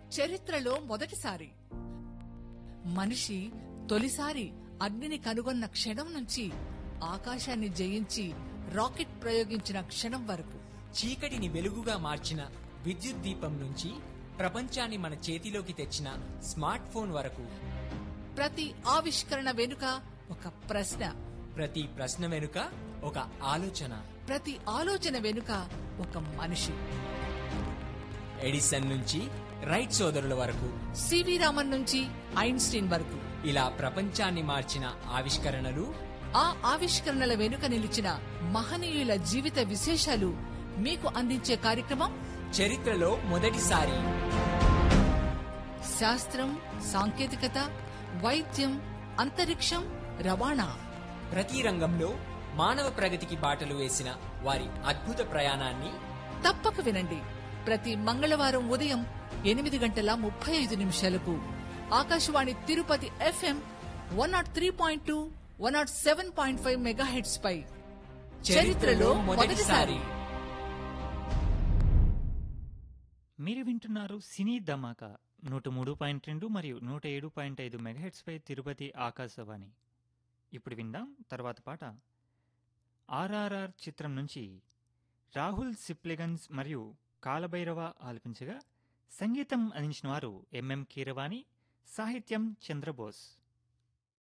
చరిత్రలో మొదటిసారి మనిషి తొలిసారి అగ్నిని కనుగొన్న క్షణం నుంచి ఆకాశాన్ని జయించి రాకెట్ ప్రయోగించిన క్షణం వరకు చీకటిని వెలుగుగా మార్చిన విద్యుత్ దీపం నుంచి ప్రపంచాన్ని మన చేతిలోకి తెచ్చిన స్మార్ట్ ఫోన్ వరకు ప్రతి ఆవిష్కరణ వెనుక ఒక ప్రశ్న ప్రతి ప్రశ్న వెనుక ఒక ఆలోచన ప్రతి ఆలోచన వెనుక ఒక మనిషి ఎడిసన్ నుంచి రైట్ సోదరుల వరకు సివి రామన్ నుంచి ఐన్స్టీన్ వరకు ఇలా ప్రపంచాన్ని మార్చిన ఆవిష్కరణలు ఆ ఆవిష్కరణల వెనుక నిలిచిన మహనీయుల జీవిత విశేషాలు మీకు అందించే కార్యక్రమం చరిత్రలో మొదటిసారి శాస్త్రం సాంకేతికత వైద్యం అంతరిక్షం రవాణా ప్రతి రంగంలో మానవ ప్రగతికి బాటలు వేసిన వారి అద్భుత ప్రయాణాన్ని తప్పక వినండి ప్రతి మంగళవారం ఉదయం ఎనిమిది గంటల ముప్పై ఐదు నిమిషాలకు Akashvani Tirupati FM one nought three point two one nought seven point five megahertz పై చరిత్రలో మొదటిసారి మీరు వింటున్నారు సినీ ధమాకా నూట మూడు పాయింట్ రెండు మరియు నూట ఏడు పాయింట్ ఐదు మెగాహెట్స్పై తిరుపతి ఆకాశవాణి ఇప్పుడు విందాం తర్వాత పాట ఆర్ఆర్ఆర్ చిత్రం నుంచి రాహుల్ సిప్లెగన్స్ మరియు కాలభైరవ ఆలపించగా సంగీతం అందించిన వారు ఎంఎం కీరవాణి సాహిత్యం చంద్రబోస్